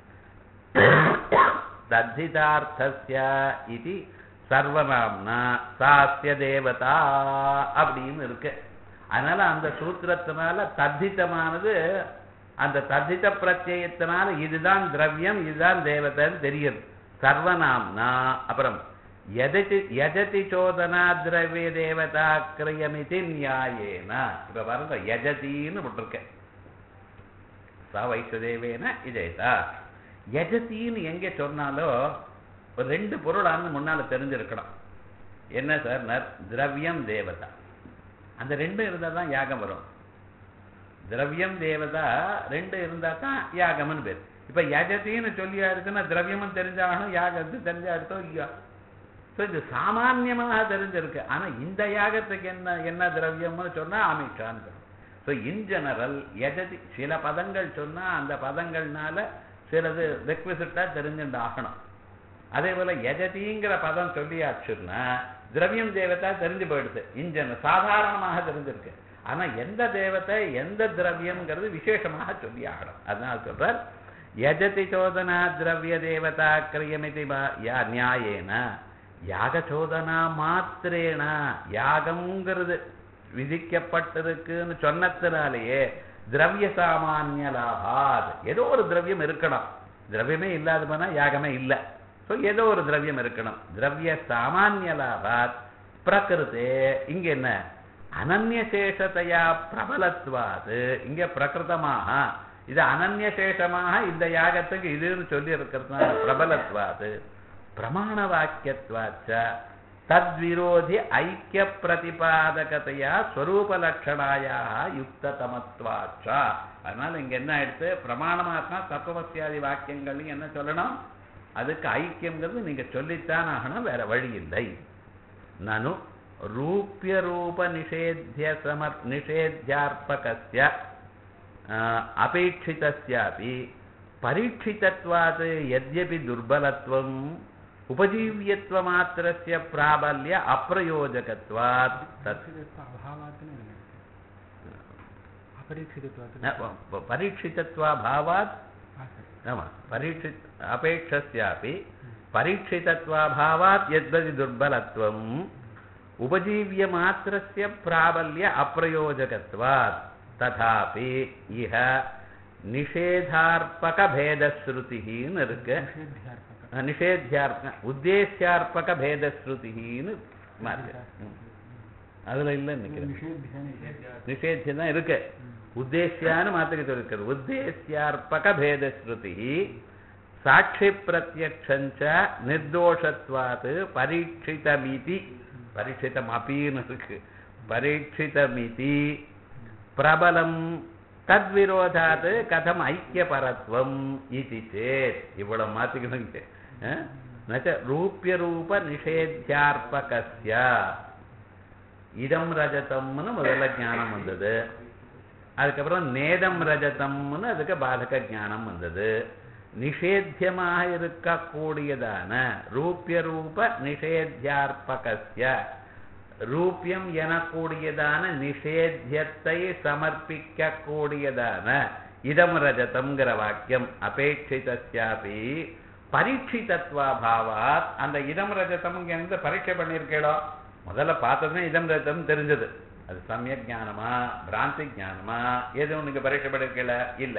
தத்திதார்த்தஸ்ய இது சர்வநாம்னா சாஸ்ய தேவதா அப்படின்னு இருக்கு அதனால அந்த சூத்திரத்தினால தத்தித்தமானது அந்த தத்தித்த பிரத்யயத்தினால இதுதான் திரவியம் இதுதான் தேவதைன்னு தெரியுது சர்வநாம்னா அப்புறம் எததி யஜதி சோதனா திரவிய தேவதா கிரியமிதி நியாயேனா இப்ப பாருங்க யஜதின்னு விட்டுருக்கேன் ச வைஷ்ணதேவேன இதேதா யஜதின்னு எங்க சொன்னாலோ ஒரு ரெண்டு பொருளான்னு முன்னால தெரிஞ்சிருக்கணும் என்ன சார் நர் திரவியம் தேவதா அந்த ரெண்டும் இருந்தா தான் யாகம் வரும் திரவியம் தேவதா ரெண்டு இருந்தா தான் யாகம்னு பேர் இப்ப யஜதின்னு சொல்லியா இருக்குன்னா திரவியமும் தெரிஞ்சாகணும் யாகத்து தெரிஞ்சா இருக்கோ இல்லையா ஸோ இது சாமான்யமாக தெரிஞ்சிருக்கு ஆனா இந்த யாகத்துக்கு என்ன என்ன திரவியம்னு சொன்னா அமிஷான்னு ஸோ இன் ஜெனரல் எஜதி சில பதங்கள் சொன்னா அந்த பதங்கள்னால சிலது ரெக்விசிட்டா தெரிஞ்சுட்டு ஆகணும் அதே போல எஜதிங்கிற பதம் சொல்லியாச்சுன்னா திரவியம் தேவதா தெரிஞ்சு போயிடுது இன்ஜன் சாதாரணமாக தெரிஞ்சிருக்கு ஆனா எந்த தேவத்தை எந்த திரவியம்ங்கிறது விசேஷமாக சொல்லி ஆகணும் அதனால சொல்றார் யஜதி சோதனா திரவிய தேவதா கிரியமிதி பா- யா நியாயேன யாக சோதனா மாத்திரேன யாகம்ங்கிறது விதிக்கப்பட்டிருக்குன்னு சொன்னதுனாலேயே திரவிய சாமானிய லாபாத் ஏதோ ஒரு திரவியம் இருக்கணும் திரவியமே இல்லாத போனா யாகமே இல்லை ஸோ ஏதோ ஒரு திரவியம் இருக்கணும் திரவிய சாமானிய லாபாத் பிரகிருத்தே இங்க என்ன அனன்யசேஷத்தையா பிரபலத்வாது இங்க பிரகிருதமாக இது அனன்யசேஷமாக இந்த யாகத்துக்கு இதுன்னு சொல்லி இருக்கிறதுனால பிரபலத்வாது பிரமாண வாக்கியத்வாச்ச தத்விரோதி ஐக்கிய பிரதிபாதகத்தையா ஸ்வரூப லட்சணாயா யுக்ததமத்வாச்ச அதனால இங்க என்ன ஆயிடுச்சு பிரமாணமா இருந்தா தத்துவசியாதி வாக்கியங்களையும் என்ன சொல்லணும் அதுக்கு ஐக்கியம்ங்கிறது நீங்க சொல்லித்தான் ஆகணும் வேற வழி இல்லை நனு ரூபிய ரூப நிஷேத்திய சமர் நிஷேத்தியார்ப்பகஸ்ய அபேட்சிதஸ்யாபி பரீட்சிதத்வாத் யத்யபி துர்பலத்வம் உபஜீவியத்வமாத்திரஸ்ய பிராபல்ய அப்பிரயோஜகத்வாத் தத் அபாவாத்னு அபரீட்சிதத்வாத் ந, ப- பரீட்சிதத்வாபாவாத் ஆ சரி ஆமா பரீட்சித் அபேட்சஸ்யாபி பரீட்சிதத்வாபாவாத் யத்வதி துர்பலத்வம் உபஜீவியமாத்திரஸ்ய பிராபல்ய அப்பிரயோஜகத்வாத் ததாபி இஹ நிஷேதார்ப்பக பேதஸ்ருதின்னு இருக்கு நிஷேத்தியார்ப்பக நிஷேத்தியார்ப்ப உத்தேசியார்ப்பக பேதஸ்ருதின்னு மார்க்கு ம். அதுல இல்ல நினைக்கிறேன் நிஷேத்தியா நிஷேத்தியம் தான் இருக்கு உத்தேசியான்னு மாத்திக்க சொல்லிருக்கிறது உத்தேசியார்ப்பக பேதஸ்ருதி சாட்சி பிரத்யக்ஷஞ்ச நிர்தோஷத்வாத் பரீட்சிதமிதி பரீட்சிதம் அப்பின்னு இருக்கு பரீட்சிதமிதி பிரபலம் தத்விரோதாத் கதம் ஐக்கியபரத்வம் இது சேத் இவ்வளவு மாத்திக்கணும் இங்க. ஆ? நச்ச ரூபிய ரூப நிஷேத்தியார்ப்பகஸ்ய இதம் ரஜதம்னு முதல்ல ஞானம் வந்தது அதுக்கப்புறம் நேதம் ரஜதம்னு அதுக்கு பாதக ஞானம் வந்தது நிஷேத்தியமாக இருக்கக்கூடியதான ரூபிய ரூப நிஷேத்தியார்ப்பகஸ்ய ரூபியம் எனக்கூடியதான நிஷேத்தியத்தை சமர்ப்பிக்க கூடியதான இதம் ரஜதம்ங்கிற வாக்கியம் அபேட்சிதஸ்யாபி பரீட்சிதத்வாபாவாத் அந்த இதம் ரஜதம் எங்க பரீட்சை பண்ணியிருக்கேளோ முதல்ல பார்த்ததுமே இதம் ரஜதம் தெரிஞ்சது அது சமயக் ஞானமா பிராந்தி ஞானமா எது உனக்கு பரீட்சை பண்ணிருக்கல இல்ல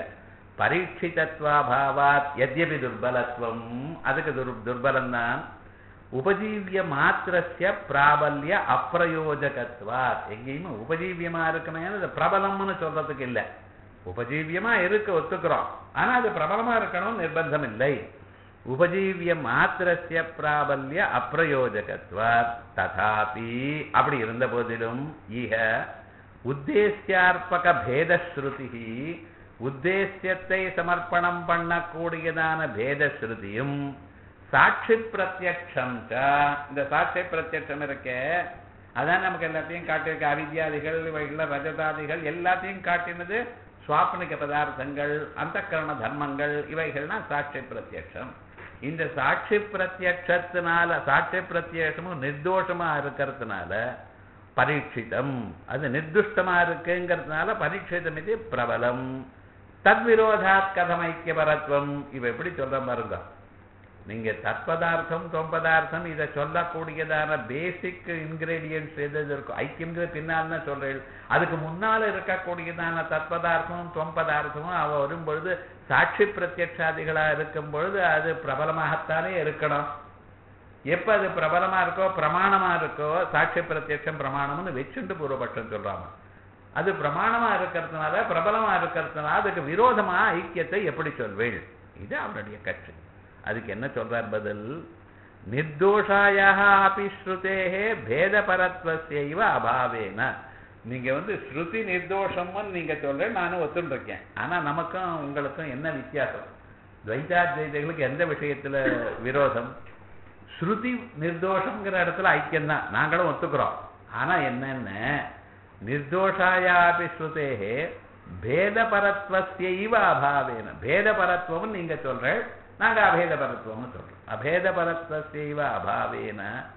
பரீட்சிதத்வாபாவாத் எத்யபி துர்பலத்துவம் அதுக்கு துர் துர்பலம் தான் உபஜீவிய மாத்திரஸ்ய பிராபல்ய அப்பிரயோஜகத்வாத் எங்கேயுமே உபஜீவியமா இருக்குமே அது பிரபலம்னு சொல்றதுக்கு இல்ல உபஜீவியமா இருக்கு ஒத்துக்கிறோம் ஆனா அது பிரபலமா இருக்கணும் நிர்பந்தம் இல்லை உபஜீவிய மாத்திரஸ்ய பிராபல்ய அப்பிரயோஜகத்வாத் ததாபி அப்படி இருந்த போதிலும் ஈக உத்தேசியார்ப்பக பேதஸ்ருதி உத்தேசியத்தை சமர்ப்பணம் பண்ணக்கூடியதான பேதஸ்ருதியும் சாட்சி பிரத்யக்ஷம் ச இந்த சாட்சி பிரத்யக்ஷம் இருக்கே அதான் நமக்கு எல்லாத்தையும் காட்டியிருக்க அவித்யாதிகள் இவைகள ரஜதாதிகள் எல்லாத்தையும் காட்டினது சுவாப்னிக பதார்த்தங்கள் அந்தக்கரண தர்மங்கள் இவைகள்னா சாட்சி பிரத்யக்ஷம் இந்த சாட்சி பிரத்யக்ஷத்தினால சாட்சி பிரத்யக்ஷமும் நிர்தோஷமா இருக்கிறதுனால பரீட்சிதம் அது நிர்துஷ்டமா இருக்குங்கிறதுனால பரீட்சிதம் இது பிரபலம் தத்விரோதாத் கதம் ஐக்கியபரத்வம் இவ எப்படி சொல்ற பாருங்க நீங்க தற்பதார்த்தம் தொம்பதார்த்தம் இதை சொல்லக்கூடியதான பேசிக் இன்கிரீடியன்ஸ் எது எது இருக்கும் ஐக்கியம்ங்கிற பின்னால் தான் சொல்றேன் அதுக்கு முன்னால இருக்கக்கூடியதான தற்பதார்த்தமும் தொம்பதார்த்தமும் அவ வரும்பொழுது சாட்சி பிரத்யட்சாதிகளா இருக்கும் பொழுது அது பிரபலமாகத்தானே இருக்கணும் எப்ப அது பிரபலமா இருக்கோ பிரமாணமா இருக்கோ சாட்சி பிரத்யட்சம் பிரமாணம்னு வச்சுண்டு பூர்வபட்சம் சொல்றாங்க அது பிரமாணமா இருக்கிறதுனால பிரபலமா இருக்கிறதுனால அதுக்கு விரோதமா ஐக்கியத்தை எப்படி சொல்வேள் இது அவருடைய கட்சி அதுக்கு என்ன சொல்றார் பதில் நிர்தோஷாயாக அப்படி ஸ்ருதேகே பேதபரத்வசைவ அபாவேன நீங்க வந்து ஸ்ருதி நிர்தோஷம்னு நீங்க சொல்றேன் நானும் ஒத்துன்னு இருக்கேன் ஆனா நமக்கும் உங்களுக்கும் என்ன வித்தியாசம் துவைதாத்வைதிகளுக்கு எந்த விஷயத்துல விரோதம் ஸ்ருதி நிர்தோஷங்கிற இடத்துல ஐக்கியம் தான் நாங்களும் ஒத்துக்கிறோம் ஆனா என்னன்னு நிர்தோஷாயாபி ஸ்ருதேகே பேதபரத்வஸ்யைவ அபாவேன பேதபரத்துவம் நீங்க சொல்ற நாங்க அபேதபரத்துவம்னு சொல்றோம் அபேதபரத்வஸ்யைவ அபாவேன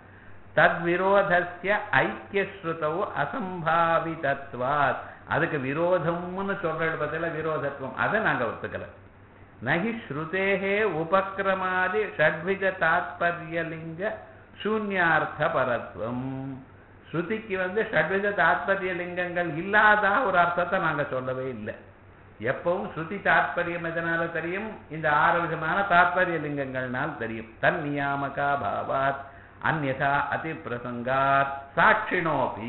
தத்விரோதஸ்ய ஐக்கியஸ்ருதவு அசம்பாவிதத்வாத் அதுக்கு விரோதம்னு சொல்றது பதில விரோதத்துவம் அதை நாங்க ஒத்துக்கல நகி ஸ்ருதேகே உபக்கிரமாதி ஷட்விஜ தாத்பரியலிங்க சூன்யார்த்த பரத்வம் ஸ்ருதிக்கு வந்து ஷட்விஜ தாத்பரிய லிங்கங்கள் இல்லாத ஒரு அர்த்தத்தை நாங்க சொல்லவே இல்லை எப்பவும் ஸ்ருதி தாத்பரியம் எதனால தெரியும் இந்த ஆறு விதமான தாத்பரிய லிங்கங்கள்னால் தெரியும் தன் நியாமகா பாவாத் அந்யதா அதி பிரசங்காத் சாட்சினோபி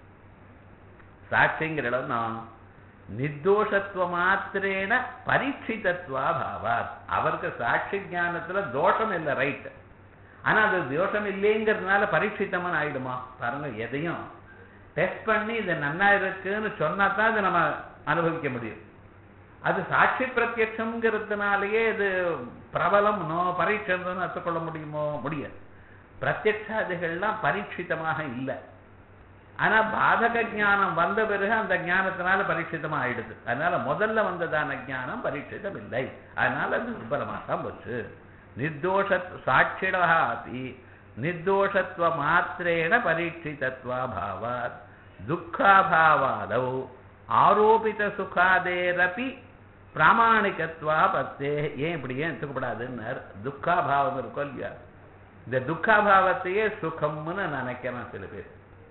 சாட்சிங்கிற இடம் நான் நிர்தோஷத்துவ மாத்திரேன பரீட்சிதத்வா பாவாத் அவருக்கு சாட்சி ஞானத்துல தோஷம் இல்லை ரைட் ஆனா அது தோஷம் இல்லைங்கிறதுனால பரீட்சித்தமன் ஆயிடுமா பாருங்க எதையும் டெஸ்ட் பண்ணி இது நன்னா இருக்குன்னு சொன்னா தான் அதை நம்ம அனுபவிக்க முடியும் அது சாட்சி பிரத்யட்சம்ங்கிறதுனாலேயே இது பிரபலம் நோ பரீட்சம் அர்த்தக்கொள்ள முடியுமோ முடியாது பிரத்யட்சாதிகள்லாம் பரீட்சிதமாக இல்லை ஆனா பாதக ஞானம் வந்த பிறகு அந்த ஞானத்தினால பரீட்சிதமா ஆயிடுது அதனால முதல்ல வந்ததான ஞானம் பரீட்சிதம் இல்லை அதனால அது துர்பலமாக தான் போச்சு நிர்தோஷ சாட்சிடா அப்படி நிர்தோஷத்துவ மாத்திரேன பரீட்சிதத்வா பாவாத் துக்காபாவாதௌ ஆரோபித சுகாதேரப்பி பிராமாணிகத்வா பத்தே ஏன் இப்படி ஏன் எடுத்துக்கப்படாதுன்னு துக்காபாவம் இருக்கும் இல்லையா இந்த துக்காபாவத்தையே சுகம்னு நினைக்கிறேன் சில பேர்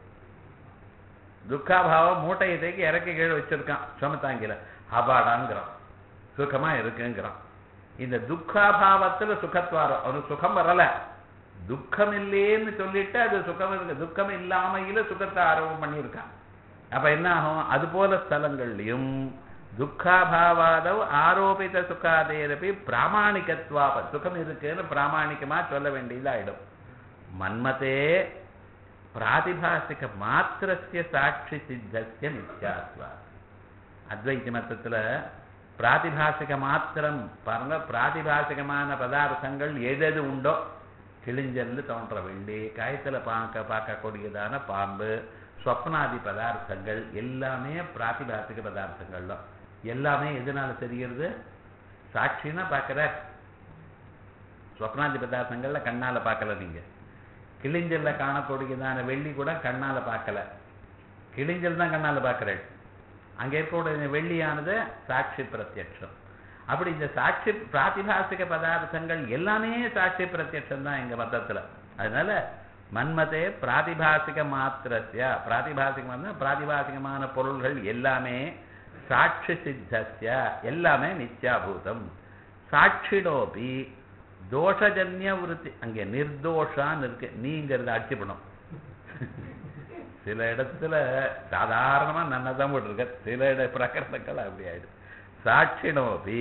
துக்காபாவம் மூட்டையை தேக்கி இறக்கி கீழே வச்சிருக்கான் சுமத்தாங்கில அபாடாங்கிறான் சுகமா இருக்குங்கிறான் இந்த துக்காபாவத்துல சுகத்வாரம் அவனுக்கு சுகம் வரல துக்கம் இல்லேன்னு சொல்லிட்டு அது சுகம் இருக்கு துக்கம் இல்லாமையில சுகத்தை ஆரோபம் பண்ணியிருக்கான் அப்ப என்ன ஆகும் அது போல ஸ்தலங்கள்லயும் துக்காபாவாதவ் ஆரோபித சுகாதேரப்பி பிராமாணிகத்வா சுகம் இருக்குன்னு பிராமாணிகமா சொல்ல வேண்டியதாயிடும் மன்மதே பிராதிபாசிக மாத்திரஸ்ய சாட்சி சித்தஸ்ய நித்யாத்வா அத்வைத்தி மத்தத்துல பிராதிபாசிக மாத்திரம் பாருங்க பிராதிபாசிகமான பதார்த்தங்கள் எதெது உண்டோ கிழிஞ்சல்னு தோன்ற வெள்ளி காயத்துல பார்க்க பார்க்கக்கூடியதான பாம்பு ஸ்வப்னாதி பதார்த்தங்கள் எல்லாமே பிராதிபாசிக பதார்த்தங்கள் தான் எல்லாமே எதனால தெரிகிறது சாட்சின்னா பார்க்கிற ஸ்வப்னாதி பதார்த்தங்கள்ல கண்ணால பார்க்கல நீங்க கிழிஞ்சல்ல காணக்கூடியதான வெள்ளி கூட கண்ணால பார்க்கல கிழிஞ்சல் தான் கண்ணால பார்க்கிறேன் அங்க இருக்கக்கூடிய வெள்ளியானது சாட்சி பிரத்யட்சம் அப்படி இந்த சாட்சி பிராதிபாசிக பதார்த்தங்கள் எல்லாமே சாட்சி பிரத்யட்சம் தான் எங்க மதத்துல அதனால மன்மதே பிராதிபாசிக மாத்திரஸ்ய பிராதிபாசிகமான பிராதிபாசிகமான பொருள்கள் எல்லாமே சாட்சி சித்தஸ்ய எல்லாமே நித்யாபூதம் சாட்சிடோபி தோஷஜன்ய விருத்தி அங்கே நிர்தோஷான்னு இருக்கு நீங்கிறத அடிச்சுப்படும் சில இடத்துல சாதாரணமா நன்னதான் போட்டிருக்க சில இட பிரகரணங்கள் அப்படி ஆயிடுது சாட்சினோபி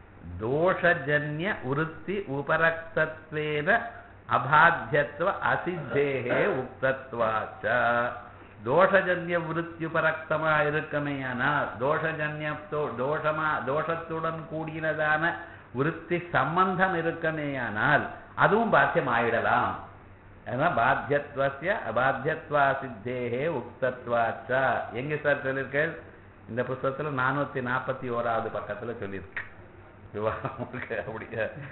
தோஷஜன்ய உருத்தி உபரக்தத்வேன அபாத்தியத்துவ அசித்தேகே உக்தத்வாச்ச தோஷஜன்ய விருத்தியுபரக்தமா இருக்குமேயானால் தோஷஜன்யத்தோ தோஷமா தோஷத்துடன் கூடினதான விருத்தி சம்பந்தம் இருக்குமேயானால் அதுவும் பாத்தியம் ஆயிடலாம் ஏன்னா பாத்தியத்வசிய அபாத்தியத்வா சித்தேகே உக்தத்வாச்ச எங்க சார் சொல்லியிருக்கேன் இந்த புஸ்தகத்துல நானூத்தி நாற்பத்தி ஓராவது பக்கத்துல சொல்லியிருக்கு விவாகம் இருக்கு அப்படி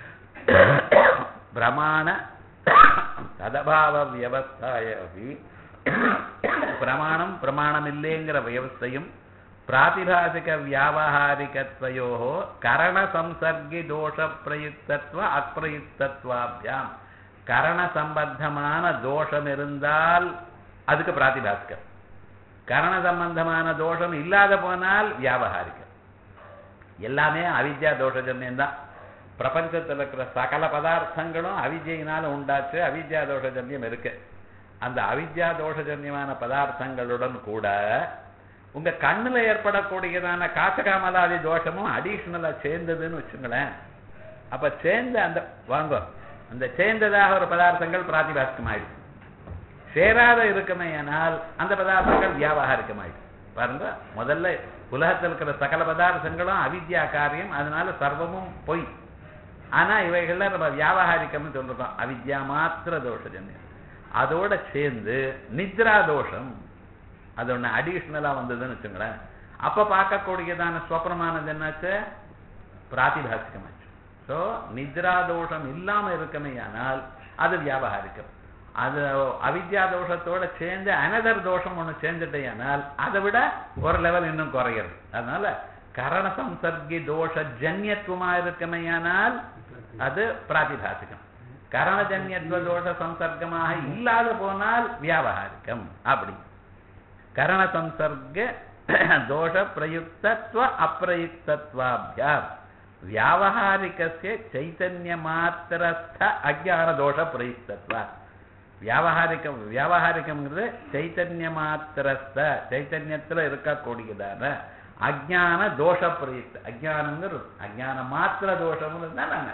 பிரமாண ததபாவ வியவஸ்தாய அபி பிரமாணம் பிரமாணம் இல்லைங்கிற வியவஸ்தையும் பிராதிபாசிக வியாவகாரிகத்வயோ கரண சம்சர்கி தோஷ பிரயுக்தத்வ அப்பிரயுக்தத்வாபியாம் கரண சம்பந்தமான தோஷம் இருந்தால் அதுக்கு பிராதிபாசிகம் கரண சம்பந்தமான தோஷம் இல்லாத போனால் வியாபகாரிகம் எல்லாமே அவித்யா தோஷஜன்யம் தான் பிரபஞ்சத்தில் இருக்கிற சகல பதார்த்தங்களும் அவித்யினால உண்டாச்சு அவித்யா தோஷஜன்யம் இருக்கு அந்த அவித்யா தோஷஜன்யமான பதார்த்தங்களுடன் கூட உங்க கண்ணுல ஏற்படக்கூடியதான காசகாமலாதி தோஷமும் அடிஷனலா சேர்ந்ததுன்னு வச்சுங்களேன் அப்ப சேர்ந்த அந்த வாங்க அந்த சேர்ந்ததாக ஒரு பதார்த்தங்கள் பிராதிபாசிகமாயிடுச்சு சேராத இருக்குமே ஆனால் அந்த பதார்த்தங்கள் வியாபகாரிகமாயிடுச்சு பாருங்க முதல்ல உலகத்தில் இருக்கிற சகல பதார்த்தங்களும் அவித்யா காரியம் அதனால சர்வமும் பொய் ஆனா இவைகள்ல நம்ம வியாபகாரிக்கம்னு சொல்றோம் அவித்யா மாத்திர தோஷஜன்யம் அதோட சேர்ந்து நித்ரா தோஷம் அது ஒண்ணு அடிஷ்னலா வந்ததுன்னு வச்சுங்களேன் அப்ப பார்க்கக்கூடியதான ஸ்வப்னமானது என்னாச்சு பிராதிபாசிகமாச்சு ஸோ நித்ரா தோஷம் இல்லாம இருக்கமேயானால் அது வியாபகாரிக்கம் அது அவித்யா தோஷத்தோட சேர்ந்து அனதர் தோஷம் ஒண்ணு சேர்ந்துட்டேயானால் அதை விட ஒரு லெவல் இன்னும் குறையிறது அதனால கரண சம்சர்கி தோஷ ஜன்யத்துவமா இருக்கமேயானால் அது பிராதிபாசிகம் கரணஜன்யத்துவ தோஷ சம்சர்க்கமாக இல்லாத போனால் வியாபகாரிக்கம் அப்படி கரண சம்சர்க தோஷ பிரயுக்தத்துவ அப்பிரயுக்தத்வாபியாம் வியாவகாரிகஸ்ய சைத்தன்ய மாத்திரஸ்த அஜான தோஷ பிரயுக்தத்வா வியாவகாரிகம் வியாவகாரிகம்ங்கிறது சைத்தன்ய மாத்திரஸ்த சைத்தன்யத்துல இருக்கக்கூடியதான அஜான தோஷ பிரயுக்த அஜானங்கிறது அஜான மாத்திர தோஷம்னு தான் நாங்க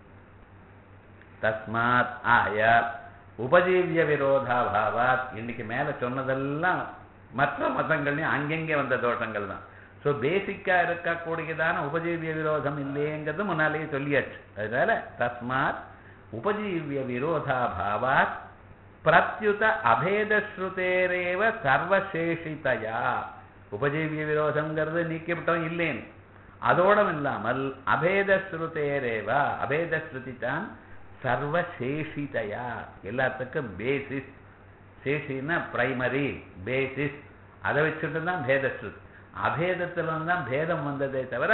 தஸ்மாத் ஆயால் உபஜீவிய விரோதாபாவாத் இன்னைக்கு மேல சொன்னதெல்லாம் மற்ற மதங்கள்லயும் அங்கங்கே வந்த தோஷங்கள் தான் ஸோ பேசிக்கா இருக்கக்கூடியதான உபஜீவிய விரோதம் இல்லைங்கிறது முன்னாலேயே சொல்லியாச்சு அதனால தஸ்மாத் உபஜீவிய விரோதாபாவாத் பிரத்யுத அபேதஸ்ருதேரேவ சர்வசேஷிதையா உபஜீவிய விரோதம்ங்கிறது நீக்கிவிட்டோம் இல்லேன்னு அதோடும் இல்லாமல் அபேதஸ்ருதேரேவா அபேதஸ்ருதி தான் சர்வசேஷிதையா எல்லாத்துக்கும் பேசிஸ் சேஷின்னா பிரைமரி பேசிஸ் அதை வச்சுட்டு தான் பேதஸ்ருதி அபேதத்துல தான் பேதம் வந்ததே தவிர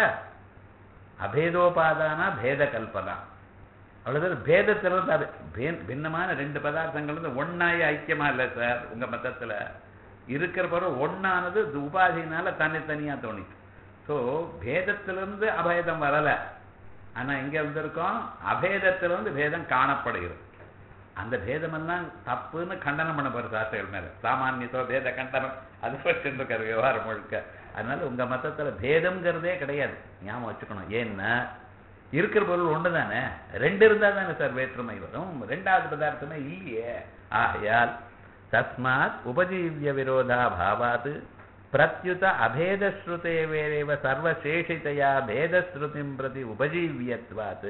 அபேதோபாதான பேத கல்பனா அவ்வளவு பேதத்துல இருந்து அது பே- பின்னமான ரெண்டு பதார்த்தங்கள் வந்து ஒன்னாய ஐக்கியமா இல்லை சார் உங்க மதத்துல இருக்கிற பிறகு ஒன்னானது இது உபாதினால தனித்தனியா தோணிச்சு ஸோ பேதத்திலிருந்து அபேதம் வரல ஆனா எங்க வந்திருக்கோம் அபேதத்திலிருந்து பேதம் காணப்படுகிறது அந்த பேதமெல்லாம் தப்புன்னு கண்டனம் பண்ண போற சாஸ்திரங்கள் மேல சாமானியத்தோ பேத கண்டனம் அது வச்சுட்டு இருக்காரு விவகாரம் முழுக்க அதனால உங்க மதத்துல பேதம்ங்கிறதே கிடையாது ஞாபகம் வச்சுக்கணும் ஏன்னா இருக்கிற பொருள் ஒன்று தானே ரெண்டு இருந்தா தானே சார் வேற்றுமை வரும் ரெண்டாவது பதார்த்தமே இல்லையே ஆகையால் தஸ்மாத் உபஜீவிய விரோதா பாவாத் பிரத்யுத அபேதஸ்ருதேவேரேவ சர்வசேஷிதையா பேதஸ்ருதிம் பிரதி உபஜீவியத்வாத்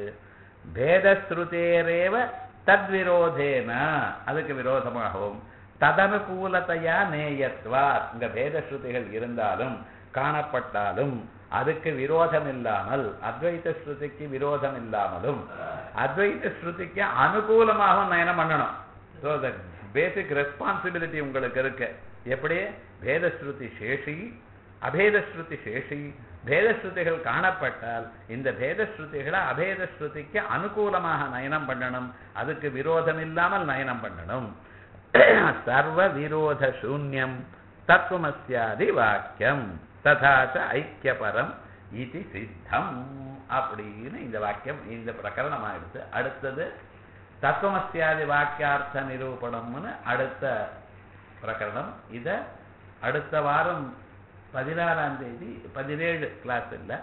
பேதஸ்ருதேரேவ தத்விரோதேன அதுக்கு விரோதமாகவும் ததனுகூலத்தையா நேயத்வா இங்க பேதஸ்ருதிகள் இருந்தாலும் காணப்பட்டாலும் அதுக்கு விரோதம் இல்லாமல் அத்வைத ஸ்ருதிக்கு விரோதம் இல்லாமலும் அத்வைத ஸ்ருதிக்கு அனுகூலமாகவும் நயனம் பண்ணணும் ஸோ த பேசிக் ரெஸ்பான்சிபிலிட்டி உங்களுக்கு இருக்கு எப்படி பேதஸ்ருதி சேஷி அபேதஸ்ருதி சேஷி பேதஸ்ருதிகள் காணப்பட்டால் இந்த பேதஸ்ருதிகளை அபேதஸ்ருதிக்கு அனுகூலமாக நயனம் பண்ணணும் அதுக்கு விரோதம் இல்லாமல் நயனம் பண்ணணும் சர்வ விரோத சூன்யம் தத்துவமஸ்யாதி வாக்கியம் ததாச்ச ஐக்கியபரம் இது சித்தம் அப்படின்னு இந்த வாக்கியம் இந்த பிரகரணம் ஆயிடுச்சு அடுத்தது தத்துவமஸ்யாதி வாக்கியார்த்த நிரூபணம்னு அடுத்த பிரகரணம் இத அடுத்த வாரம் பதினாறாம் தேதி பதினேழு கிளாஸ் இல்லை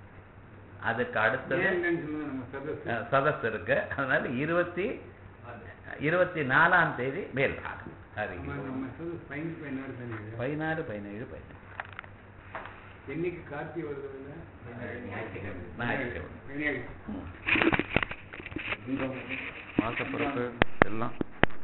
அதுக்கு அடுத்தது ஏன்னு சொல்லுங்க நம்ம சதஸ் அஹ், சதஸ் இருக்கு அதனால இருபத்தி இருபத்தி நாலாம் தேதி மேல் பாகம் ஹரி நம்ம நம்ம சதஸ் பதினஞ்சு பதினாறு பதினேழு பதினாறு பதினேழு பதினேழு என்னைக்கு கார்த்தி வருது இல்ல? ஞாயிற்றுக்கிழமை. பதினேழு மாசப்பிறப்பு எல்லாம்